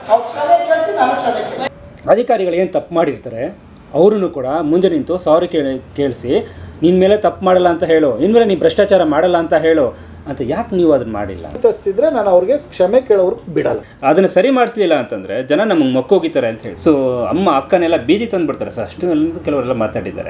ಅವ್ರು ಕ್ಷಮೆ ಕೇಳಿಸಿ ನಾನು ಕ್ಷಮೆ ಕೇಳಿ ಅಧಿಕಾರಿಗಳು ಏನು ತಪ್ಪು ಮಾಡಿರ್ತಾರೆ ಅವರೂ ಕೂಡ ಮುಂದೆ ನಿಂತು ಸಾರಿ ಕೇಳಿ ಕೇಳಿಸಿ ನಿನ್ನ ಮೇಲೆ ತಪ್ಪು ಮಾಡಲ್ಲ ಅಂತ ಹೇಳು ಇನ್ಮೇಲೆ ನೀನು ಭ್ರಷ್ಟಾಚಾರ ಮಾಡಲ್ಲ ಅಂತ ಹೇಳು ಅಂತ ಯಾಕೆ ನೀವು ಅದನ್ನು ಮಾಡಿಲ್ಲ ತಸ್ತಿದ್ರೆ ನಾನು ಅವ್ರಿಗೆ ಕ್ಷಮೆ ಕೇಳೋರು ಬಿಡಲ್ಲ ಅದನ್ನು ಸರಿ ಮಾಡಿಸ್ಲಿಲ್ಲ ಅಂತಂದರೆ ಜನ ನಮಗೆ ಮಕ್ಕೋಗಿತಾರೆ ಅಂತ ಹೇಳಿ ಸೊ ಅಮ್ಮ ಅಕ್ಕನೆಲ್ಲ ಬೀದಿ ತಂದುಬಿಡ್ತಾರೆ ಸರ್ ಅಷ್ಟು ಕೆಲವರೆಲ್ಲ ಮಾತಾಡಿದ್ದಾರೆ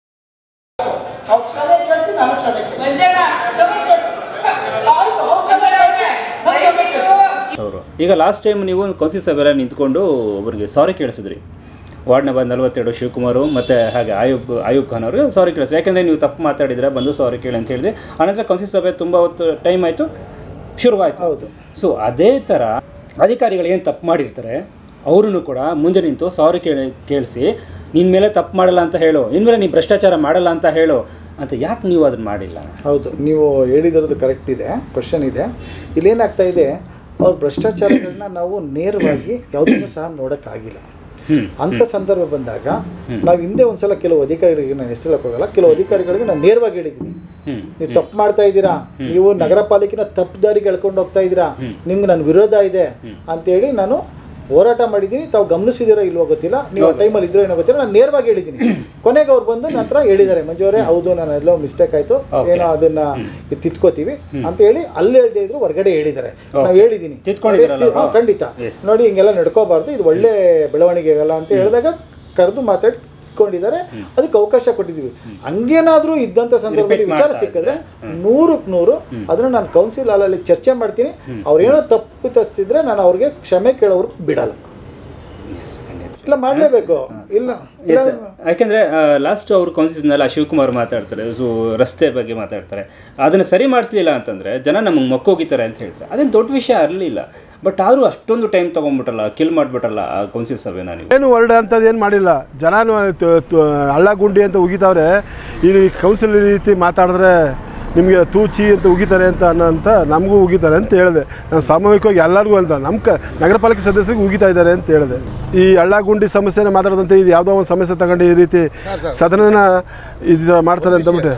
ಅವ್ರು ಕ್ಷಮೆ ಕೇಳಿಸಿ ನಾನು ಕ್ಷಮೆ ಕೇಳಿ ಮಂಜಣ್ಣ ಕ್ಷಮೆ ಕೇಳಿಸಿ ಆಯ್ತು ಅವ್ರು ಕ್ಷಮೆ ಕೇಳಿಸಿ ನಾನು ಕ್ಷಮೆ ಕೇಳಿ ಅವರು ಈಗ ಲಾಸ್ಟ್ ಟೈಮ್ ನೀವು ಕೌನ್ಸಿಲ್ ಸಭೆಲ್ಲ ನಿಂತ್ಕೊಂಡು ಒಬ್ಬರಿಗೆ ಸಾರಿ ಕೇಳಿಸಿದ್ರಿ ವಾರ್ಡ್ ನಂಬರ್ ನಲವತ್ತೆರಡು ಶಿವಕುಮಾರು ಮತ್ತು ಹಾಗೆ ಆಯೂಬ್ ಆಯೂಬ್ ಖಾನ್ ಅವರು ಸಾರಿ ಕೇಳಿಸಿ ಯಾಕೆಂದರೆ ನೀವು ತಪ್ಪು ಮಾತಾಡಿದ್ರೆ ಬಂದು ಸಾರಿ ಕೇಳಿ ಅಂತ ಹೇಳಿದ್ರೆ ಆನಂತರ ಕೌನ್ಸಿಲ್ ಸಭೆ ತುಂಬ ಹೊತ್ತು ಟೈಮ್ ಆಯಿತು ಶುರುವಾಯಿತು ಹೌದು ಸೊ ಅದೇ ಥರ ಅಧಿಕಾರಿಗಳು ಏನು ತಪ್ಪು ಮಾಡಿರ್ತಾರೆ ಅವರೂ ಕೂಡ ಮುಂದೆ ನಿಂತು ಸಾರಿ ಕೇಳಿ ಕೇಳಿಸಿ ನಿನ್ನ ಮೇಲೆ ತಪ್ಪು ಮಾಡಲ್ಲ ಅಂತ ಹೇಳು ಇನ್ಮೇಲೆ ನೀನು ಭ್ರಷ್ಟಾಚಾರ ಮಾಡಲ್ಲ ಅಂತ ಹೇಳು ಅಂತ ಯಾಕೆ ನೀವು ಅದನ್ನು ಮಾಡಿಲ್ಲ ಹೌದು ನೀವು ಹೇಳಿದಿರೋದು ಕರೆಕ್ಟ್ ಇದೆ ಕ್ವಶನ್ ಇದೆ ಇಲ್ಲೇನಾಗ್ತಾ ಇದೆ ಅವ್ರ ಭ್ರಷ್ಟಾಚಾರಗಳನ್ನ ನಾವು ನೇರವಾಗಿ ಯಾವುದನ್ನು ಸಹ ನೋಡೋಕ್ಕಾಗಿಲ್ಲ ಹ್ಞೂ ಅಂಥ ಸಂದರ್ಭ ಬಂದಾಗ ನಾವು ಹಿಂದೆ ಒಂದ್ಸಲ ಕೆಲವು ಅಧಿಕಾರಿಗಳಿಗೆ ನಾನು ಹೆಸರು ಹೇಳಕ್ ಹೋಗಲ್ಲ ಕೆಲವು ಅಧಿಕಾರಿಗಳಿಗೆ ನಾನು ನೇರವಾಗಿ ಹೇಳಿದ್ದೀನಿ ಹ್ಞೂ ನೀವು ತಪ್ಪು ಮಾಡ್ತಾ ಇದ್ದೀರಾ ನೀವು ನಗರ ಪಾಲಿಕೆನ ತಪ್ಪು ದಾರಿಗೆ ಎಳ್ಕೊಂಡು ಹೋಗ್ತಾ ಇದ್ದೀರಾ ನಿಮ್ಗೆ ನನ್ನ ವಿರೋಧ ಇದೆ ಅಂತೇಳಿ ನಾನು ಹೋರಾಟ ಮಾಡಿದ್ದೀನಿ ತಾವು ಗಮನಿಸಿದಿರೋ ಇಲ್ವೋ ಗೊತ್ತಿಲ್ಲ ನೀವು ಆ ಟೈಮಲ್ಲಿ ಇದ್ರೋ ಏನೋ ಗೊತ್ತಿಲ್ಲ ನಾನು ನೇರವಾಗಿ ಹೇಳಿದ್ದೀನಿ ಕೊನೆಗೆ ಅವ್ರು ಬಂದು ನಂತರ ಹೇಳಿದ್ದಾರೆ ಮಂಜು ಅವರೇ ಹೌದು ನಾನು ಎಲ್ಲೋ ಮಿಸ್ಟೇಕ್ ಆಯಿತು ಏನೋ ಅದನ್ನ ತಿತ್ಕೋತೀವಿ ಅಂತ ಹೇಳಿ ಅಲ್ಲಿ ಹೇಳ್ದೇ ಇದ್ರು ಹೊರಗಡೆ ಹೇಳಿದ್ದಾರೆ ನಾವು ಹೇಳಿದ್ದೀನಿ ತಿದ್ಕೊಂಡಿದ್ದೀರಲ್ಲ? ಹಾ, ಖಂಡಿತ Yes. ನೋಡಿ ಹಿಂಗೆಲ್ಲ ನಡ್ಕೋಬಾರ್ದು ಇದು ಒಳ್ಳೆ ಬೆಳವಣಿಗೆ ಆಗಲ್ಲ ಅಂತ ಹೇಳಿದಾಗ ಕರೆದು ಮಾತಾಡಿ ತಿಳ್ಕೊಂಡಿದ್ದಾರೆ ಅದಕ್ಕೆ ಅವಕಾಶ ಕೊಟ್ಟಿದ್ದೀವಿ ಹಂಗೇನಾದ್ರೂ ಇದ್ದಂಥ ಸಂದರ್ಭದಲ್ಲಿ Repeat ವಿಚಾರ ಮಾಡ್ತಾ ಸಿಕ್ಕಿದ್ರೆ ನೂರಕ್ಕೆ ನೂರು ಅದನ್ನ ನಾನು ಕೌನ್ಸಿಲ್ ಹಾಲಲ್ಲಿ ಚರ್ಚೆ ಮಾಡ್ತೀನಿ ಅವ್ರೇನೋ ತಪ್ಪು ತಸ್ತಿದ್ರೆ ನಾನು ಅವ್ರಿಗೆ ಕ್ಷಮೆ ಕೇಳೋರು ಬಿಡಲ್ಲ ಎಸ್ ಖಂಡಿತ ಇಲ್ಲ ಮಾಡಲೇಬೇಕು ಇಲ್ಲ ಇಲ್ಲ ಎಸ್ ಯಾಕೆಂದರೆ ಲಾಸ್ಟ್ ಅವರು ಕೌನ್ಸಿಲ್ನಲ್ಲ ಶಿವಕುಮಾರ್ ಮಾತಾಡ್ತಾರೆ ಸೊ ರಸ್ತೆ ಬಗ್ಗೆ ಮಾತಾಡ್ತಾರೆ ಅದನ್ನು ಸರಿ ಮಾಡಿಸ್ಲಿಲ್ಲ ಅಂತಂದರೆ ಜನ ನಮಗೆ ಮಕ್ಕೋಗಿತಾರೆ ಅಂತ ಹೇಳ್ತಾರೆ ಅದೇನು ದೊಡ್ಡ ವಿಷಯ ಇರಲಿಲ್ಲ ಬಟ್ ಆದರೂ ಅಷ್ಟೊಂದು ಟೈಮ್ ತೊಗೊಂಡ್ಬಿಟ್ರಲ್ಲ ಕಿಲ್ ಮಾಡಿಬಿಟ್ರಲ್ಲ ಆ ಕೌನ್ಸಿಲ್ ಸಭೆನ ನೀವು ಏನು ಹೊರಡೆ ಅಂಥದ್ದು ಏನು ಮಾಡಿಲ್ಲ ಜನನು ತ- ತ- ಹಳ್ಳ ಗುಂಡಿ ಅಂತ ಉಗಿತಾವ್ರೆ ಈ ಕೌನ್ಸಿಲ್ ಈ ರೀತಿ ಮಾತಾಡಿದ್ರೆ ನಿಮಗೆ ತೂಚಿ ಅಂತ ಉಗಿತಾರೆ ಅಂತ ಅನ್ನೋ ಅಂತ ನಮಗೂ ಉಗಿತಾರೆ ಅಂತ ಹೇಳಿದೆ ನಾನು ಸಾಮೂಹಿಕವಾಗಿ ಎಲ್ಲರಿಗೂ ಅಂತ ನಮ್ಮ ಕ ನಗರ ಪಾಲಿಕೆ ಸದಸ್ಯರಿಗೆ ಉಗಿತಾ ಇದ್ದಾರೆ ಅಂತ ಹೇಳಿದೆ ಈ ಹಳ್ಳ ಗುಂಡಿ ಸಮಸ್ಯೆನ ಮಾತಾಡೋದಂತೆ ಇದು ಯಾವುದೋ ಒಂದು ಸಮಸ್ಯೆ ತಗೊಂಡು ಈ ರೀತಿ ಸದನನ ಇದು ಮಾಡ್ತಾರೆ ಅಂತ ಬಿಟ್ಟು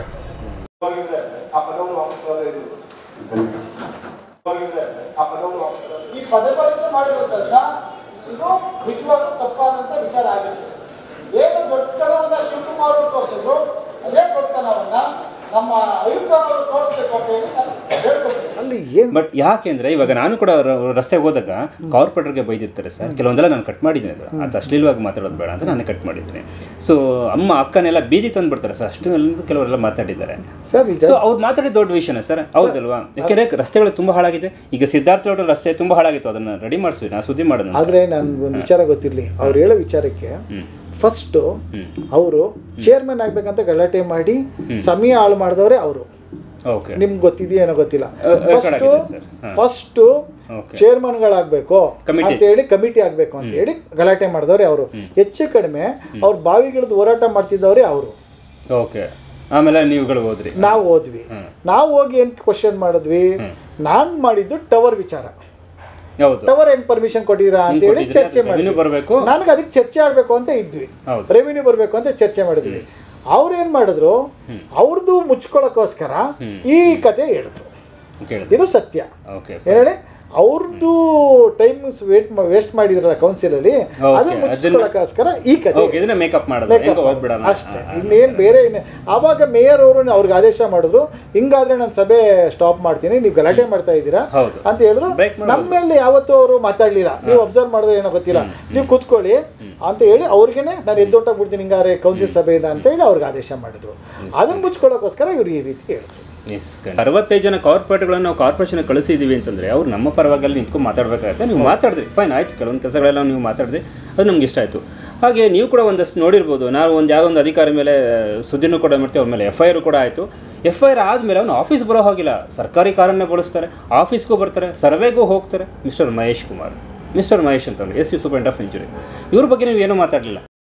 ಈ ಪದೇ ಬಳಕೆ ಮಾಡಿರೋದ್ರಿಂದ ಇದು ನಿಜವಾಗ್ಲೂ ತಪ್ಪಾದಂತ ವಿಚಾರ ಆಗಿದೆ ಏನು ದೊಡ್ಡತನವನ್ನ ಶಿವಕುಮಾರ್ ಅವರು ತೋರಿಸಿದ್ರು ಅದೇ ದೊಡ್ಡತನವನ್ನ ನಮ್ಮ ಅಯ್ಯಪ್ಪನವರು ಅವರು ತೋರಿಸ್ಬೇಕು ಅಂತ ಹೇಳಿ ನಾನು ಹೇಳ್ಕೊತೀನಿ ಅಲ್ಲಿ ಏನು ಬಟ್ ಯಾಕೆಂದರೆ ಇವಾಗ ನಾನು ಕೂಡ ರ- ರಸ್ತೆಗೆ ಹೋದಾಗ ಕಾರ್ಪೊರೇಟರ್ಗೆ ಬೈದಿರ್ತಾರೆ ಸರ್ ಕೆಲವೊಂದೆಲ್ಲ ನಾನು ಕಟ್ ಮಾಡಿದ್ದೀನಿ ಅದು ಅದು ಅಶ್ಲೀಲವಾಗಿ ಮಾತಾಡೋದು ಬೇಡ ಅಂತ ನಾನು ಕಟ್ ಮಾಡಿದ್ದೀನಿ ಸೊ ಅಮ್ಮ ಅಕ್ಕನೆಲ್ಲ ಬೀದಿ ತಂದುಬಿಡ್ತಾರೆ ಸರ್ ಅಷ್ಟು ಕೆಲವರೆಲ್ಲ ಮಾತಾಡಿದ್ದಾರೆ ಸರ್ ಈಗ ಸೊ ಅವ್ರು ಮಾತಾಡಿದ ದೊಡ್ಡ ವಿಷಯನ ಸರ್ ಹೌದಲ್ವಾ ಯಾಕೆಂದ್ರೆ ರಸ್ತೆಗಳು ತುಂಬಾ ಹಾಳಾಗಿದೆ ಈಗ ಸಿದ್ಧಾರ್ಥ ರೋಡ್ ರಸ್ತೆ ತುಂಬಾ ಹಾಳಾಗಿತ್ತು ಅದನ್ನ ರೆಡಿ ಮಾಡಿಸ್ವಿ ನಾ ಸುದ್ದಿ ಮಾಡೋಣ ಆದ್ರೆ ನಾನು ಒಂದು ವಿಚಾರ ಗೊತ್ತಿರಲಿ ಅವ್ರು ಹೇಳೋ ವಿಚಾರಕ್ಕೆ ಫಸ್ಟು ಅವರು ಚೇರ್ಮನ್ ಆಗ್ಬೇಕಂತ ಗಲಾಟೆ ಮಾಡಿ ಸಮಯ ಹಾಳು ಮಾಡಿದವರೇ ಅವರು ಓಕೆ ನಿಮ್ಗೆ ಗೊತ್ತಿದೆಯೋ ಏನೋ ಗೊತ್ತಿಲ್ಲ record ಫಸ್ಟ್ ಆಗಿದೆ sir. ಹಾ. First Okay. ಚೇರ್ಮನ್ಗಳಾಗಬೇಕು Committee. ಅಂತ ಹೇಳಿ ಕಮಿಟಿ ಆಗಬೇಕು ಅಂತ ಹೇಳಿ ಗಲಾಟೆ ಮಾಡಿದವ್ರೆ ಅವರು ಹೆಚ್ಚು ಕಡಿಮೆ ಅವ್ರ ಬಾವಿಗಳದ್ದು ಹೋರಾಟ ಮಾಡ್ತಿದ್ದವ್ರೆ ಅವರು ಓಕೆ ಆಮೇಲೆ ನೀವುಗಳು ಹೋದ್ರಿ ನಾವು ಹೋದ್ವಿ ನಾವು ಹೋಗಿ ಏನು ಕ್ವಶನ್ ಮಾಡಿದ್ವಿ ನಾನು ಮಾಡಿದ್ದು ಟವರ್ ವಿಚಾರ ಹೌದು ಟವರ್ ಹೆಂಗ್ ಪರ್ಮಿಷನ್ ಕೊಟ್ಟಿದ್ದೀರಾ ಅಂತ ಹೇಳಿ ಕೊಟ್ಟಿದ್ದೀರಾ? ಚರ್ಚೆ Revenue ಮಾಡಿದ್ವಿ ಬರ್ಬೇಕು. ನನಗೆ ಅದಕ್ಕೆ ಚರ್ಚೆ ಆಗಬೇಕು ಅಂತ ಇದ್ವಿ ಹೌದು. ರೆವಿನ್ಯೂ ಬರಬೇಕು ಅಂತ ಚರ್ಚೆ ಮಾಡಿದ್ವಿ ಅವ್ರು ಏನ್ ಮಾಡಿದ್ರು ಅವ್ರದ್ದು ಮುಚ್ಕೊಳ್ಳೋಕ್ಕೋಸ್ಕರ ಈ ಕತೆ ಹೇಳಿದ್ರು ಕೇಳಿದೆ ಇದು ಸತ್ಯ ಓಕೆ ಏನ್ ಹೇಳಿ ಅವ್ರದ್ದು ಟೈಮ್ ವೇಟ್ ವೇಸ್ಟ್ ಮಾಡಿದ್ರಲ್ಲ ಕೌನ್ಸಿಲಲ್ಲಿ Okay, ಅದನ್ನ ಮುಚ್ಕೊಳ್ಳೋಕ್ಕೋಸ್ಕರ ಈ ಕತೆ ಓಕೆ ಇದನ್ನ ಮೇಕಪ್ ಮಾಡೋದು Makeup ಹೆಂಗೋ ಹೋಗ್ಬಿಡೋಣ ಅಷ್ಟೇ ಇನ್ನೇನು ಬೇರೆ ಇನ್ನೇ ಆವಾಗ ಮೇಯರ್ ಅವರು ಅವ್ರಿಗೆ ಆದೇಶ ಮಾಡಿದ್ರು ಹಿಂಗಾದ್ರೆ ನಾನು ಸಭೆ ಸ್ಟಾಪ್ ಮಾಡ್ತೀನಿ ನೀವು ಗಲಾಟೆ ಮಾಡ್ತಾ ಇದ್ದೀರಾ ಹೌದು. ಅಂತ ಹೇಳಿದ್ರು Break ಮಾಡ್ಬೋದು. ನಮ್ಮ ಮೇಲೆ ಯಾವತ್ತೂ ಅವರು ಮಾತಾಡ್ಲಿಲ್ಲ ನೀವು ಅಬ್ಸರ್ವ್ ಮಾಡಿದ್ರೆ ಏನೋ ಗೊತ್ತಿಲ್ಲ ನೀವು ಕೂತ್ಕೊಳ್ಳಿ ಅಂತ ಹೇಳಿ ಅವ್ರಿಗೇನೆ ನಾನು ಎದ್ದೊಟ್ಟಾಗ್ಬಿಡ್ತೀನಿ ಹಿಂಗಾರೆ ಕೌನ್ಸಿಲ್ ಸಭೆಯಿಂದ ಅಂತ ಹೇಳಿ ಅವ್ರಿಗೆ ಆದೇಶ ಮಾಡಿದ್ರು ಅದನ್ನ ಮುಚ್ಕೊಳ್ಳೋಕ್ಕೋಸ್ಕರ ಇವ್ರು ಈ ರೀತಿ ಹೇಳಿದ್ರು ಎಸ್ ಅರವತ್ತೈದು ಜನ ಕಾರ್ಪೊರೇಟ್ಗಳನ್ನು ನಾವು ಕಾರ್ಪೊರೇಷನ್ ಕಳಿಸಿದ್ದೀವಿ ಅಂತಂದರೆ ಅವ್ರು ನಮ್ಮ ಪರವಾಗಿ ನಿಂತ್ಕೊಂಡು ಮಾತಾಡಬೇಕಾಗತ್ತೆ ನೀವು ಮಾತಾಡಿದ್ರಿ ಫೈನ್ ಆಯ್ತು ಕೆಲವೊಂದು ಕೆಲಸಗಳೆಲ್ಲ ನೀವು ಮಾತಾಡಿದ್ರಿ ಅದು ನಮ್ಗೆ ಇಷ್ಟ ಆಯಿತು ಹಾಗೆ ನೀವು ಕೂಡ ಒಂದಷ್ಟು ನೋಡಿರ್ಬೋದು ನಾವು ಒಂದು ಯಾವುದೋ ಒಂದು ಅಧಿಕಾರಿ ಮೇಲೆ ಸುದ್ದಿನೂ ಕೂಡ ಮಾಡ್ತೀವಿ ಅವ್ರ ಮೇಲೆ ಎಫ್ ಐ ಆರ್ ಕೂಡ ಆಯಿತು ಎಫ್ ಐ ಆರ್ ಆದಮೇಲೆ ಅವನು ಆಫೀಸ್ ಬರೋ ಹಾಗಿಲ್ಲ ಸರ್ಕಾರಿ ಕಾರನ್ನೇ ಬಳಸ್ತಾರೆ ಆಫೀಸ್ಗೂ ಬರ್ತಾರೆ ಸರ್ವೆಗೂ ಹೋಗ್ತಾರೆ ಮಿಸ್ಟರ್ ಮಹೇಶ್ ಕುಮಾರ್ ಮಿಸ್ಟರ್ ಮಹೇಶ್ ಅಂತ S C superintendent of injury ಇವ್ರ ಬಗ್ಗೆ ನೀವು ಏನೂ ಮಾತಾಡಲಿಲ್ಲ